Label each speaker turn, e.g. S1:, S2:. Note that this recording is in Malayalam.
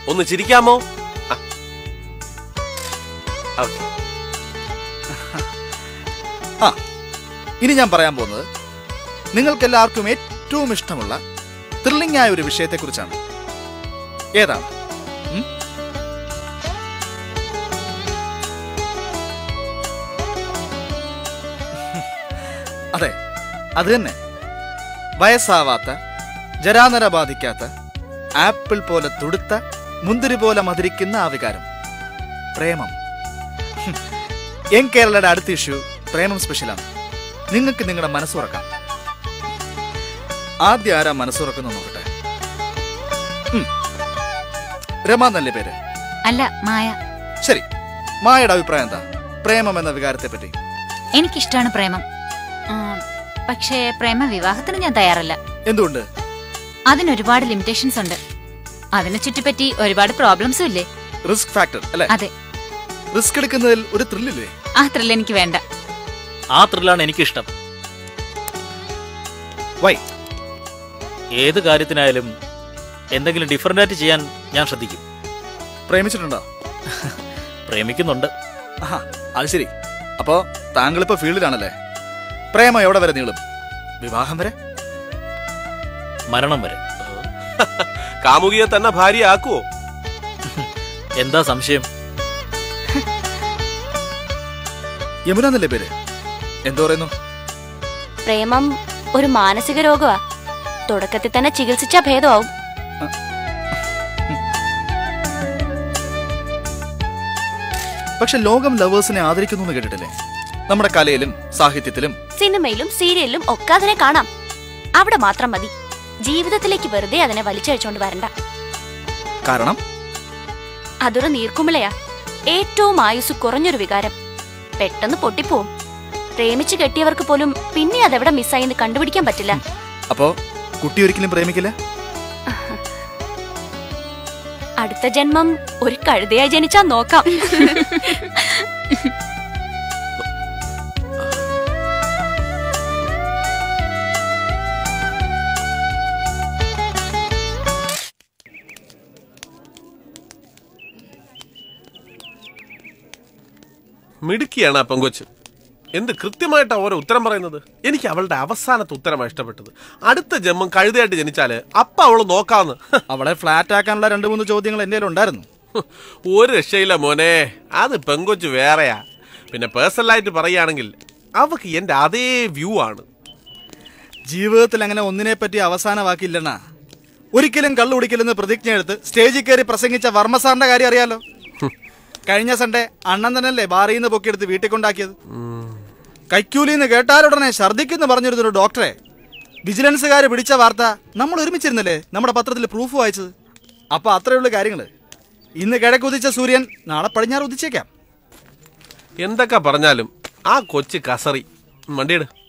S1: ഒന്ന് ചിരിക്കാമോ ആ. ഓക്കേ.
S2: ആ ഇനി ഞാൻ പറയാൻ പോകുന്നത് നിങ്ങൾക്കെല്ലാവർക്കും ഏറ്റവും ഇഷ്ടമുള്ള ത്രില്ലിംഗ് ആയ ഒരു വിഷയത്തെക്കുറിച്ചാണ് ഏതാണ് ഉം? അതെ അത് തന്നെ വയസ്സാവാത്ത ജരാനര ബാധിക്കാത്ത ആപ്പിൾ പോലെ തുടുത്ത മുന്തിരി പോലെ മധുരിക്കുന്ന ആ വികാരം പ്രേമം യങ് കേരളയുടെ അടുത്ത ഇഷ്യൂ പ്രേമം സ്പെഷ്യലാണ് നിങ്ങൾക്ക് നിങ്ങളുടെ മനസ്സുറക്കാം ആദ്യം ആരാ മനസ്സുറക്കുന്നു നോക്കട്ടെ ഉം. രമ എന്നല്ലേ പേര്
S3: അല്ല മായ
S2: ശരി മായയുടെ അഭിപ്രായം എന്താ പ്രേമം എന്ന വികാരത്തെ പറ്റി
S3: എനിക്കിഷ്ടമാണ് പ്രേമം ആ, പക്ഷേ പ്രേമ വിവാഹത്തിന് ഞാൻ തയ്യാറല്ല
S2: എന്തുകൊണ്ട്
S3: അതിന് ഒരുപാട് ലിമിറ്റേഷൻസ് ഉണ്ട് അതിനെ ചുറ്റിപ്പറ്റി ഒരുപാട് പ്രോബ്ലംസും ഇല്ലേ
S2: റിസ്ക് ഫാക്ടർ അല്ലെ
S3: അതെ
S2: റിസ്ക് എടുക്കുന്നതിൽ ഒരു ത്രില്ലില്ലേ
S3: ആ ത്രില്ല് എനിക്ക് വേണ്ട
S4: ആ ത്രില്ലാണ് എനിക്കിഷ്ടം
S2: വൈ
S4: ഏത് കാര്യത്തിനായാലും എന്തെങ്കിലും ഡിഫറൻ്റ് ആയിട്ട് ചെയ്യാൻ ഞാൻ ശ്രദ്ധിക്കും
S2: പ്രേമിച്ചിട്ടുണ്ടോ
S4: പ്രേമിക്കുന്നുണ്ട്
S2: ആഹാ അത് ശരി അപ്പോ താങ്കളിപ്പോ ഫീൽഡിലാണല്ലേ പ്രേമം എവിടെ വരെ നീളും വിവാഹം വരെ
S4: മരണം വരെ
S1: കാമുകിയെ തന്നെ ഭാര്യ ആക്കുവോ
S4: എന്താ സംശയം
S2: യമുന എന്നല്ലേ പേര് എന്തോ പറയുന്നു
S5: പ്രേമം ഒരു മാനസിക രോഗമാ തുടക്കത്തിൽ തന്നെ ചികിത്സിച്ചാ ഭേദമാവും
S2: പക്ഷെ ലോകം ലവേഴ്സിനെ ആദരിക്കുന്നു എന്ന് കേട്ടിട്ടില്ലേ നമ്മുടെ കലയിലും സാഹിത്യത്തിലും
S5: സിനിമയിലും സീരിയലിലും ഒക്കെ അതിനെ കാണാം അവിടെ മാത്രം മതി ജീവിതത്തിലേക്ക് വെറുതെ അതിനെ വലിച്ചഴിച്ചോണ്ട് വരണ്ട
S2: കാരണം
S5: അതൊരു നീർക്കുമിളയാ ഏറ്റവും ആയുസ് കുറഞ്ഞൊരു വികാരം പെട്ടെന്ന് പൊട്ടിപ്പോവും പ്രേമിച്ചു കെട്ടിയവർക്ക് പോലും പിന്നെ അതെവിടെ മിസ്സായിന്ന് കണ്ടുപിടിക്കാൻ പറ്റില്ല
S2: അപ്പോ കുട്ടി ഒരിക്കലും പ്രേമിക്കില്ല
S5: അടുത്ത ജന്മം ഒരു കഴുതയായി ജനിച്ചാ നോക്കാം
S1: മിടുക്കിയാണ് ആ പെങ്കൊച്ച് എന്ത് കൃത്യമായിട്ടാ ഓരോ ഉത്തരം പറയുന്നത് എനിക്ക് അവളുടെ അവസാനത്തെ ഉത്തരമാണ് ഇഷ്ടപ്പെട്ടത് അടുത്ത ജന്മം കഴുതയായിട്ട് ജനിച്ചാല് അപ്പ അവള് നോക്കാന്ന്
S2: അവളെ ഫ്ലാറ്റ് ആക്കാനുള്ള രണ്ട് മൂന്ന് ചോദ്യങ്ങൾ എന്റെ ഉണ്ടായിരുന്നു
S1: ഒരു രക്ഷയില്ല മോനെ അത് പെങ്കൊച്ച് വേറെയാ പിന്നെ പേഴ്സണലായിട്ട് പറയുകയാണെങ്കിൽ അവക്ക് എന്റെ അതേ വ്യൂ ആണ്
S2: ജീവിതത്തിൽ അങ്ങനെ ഒന്നിനെ പറ്റി അവസാന വാക്കില്ലണ്ണ ഒരിക്കലും കള്ളു കുടിക്കില്ലെന്ന് പ്രതിജ്ഞ എടുത്ത് സ്റ്റേജിൽ കയറി പ്രസംഗിച്ച വർമ്മ സാറിന്റെ കാര്യം അറിയാലോ കഴിഞ്ഞ സൺഡേ അണ്ണൻ തന്നെയല്ലേ ബാറിൽ നിന്ന് പൊക്കിയെടുത്ത് വീട്ടിൽ കൊണ്ടാക്കിയത് കൈക്കൂലിന്ന് കേട്ടാലുടനെ ഛർദിക്കുന്നു പറഞ്ഞിരുന്നൊരു ഡോക്ടറെ വിജിലൻസുകാർ പിടിച്ച വാർത്ത നമ്മൾ ഒരുമിച്ചിരുന്നല്ലേ നമ്മുടെ പത്രത്തിൽ പ്രൂഫ് വായിച്ചത് അപ്പൊ അത്രയുള്ള കാര്യങ്ങള് ഇന്ന് കിഴക്കുദിച്ച സൂര്യൻ നാളെ പടിഞ്ഞാറ് ഉദിച്ചേക്കാം
S1: എന്തൊക്കെ പറഞ്ഞാലും ആ കൊച്ചു കസറി വണ്ടിയിട്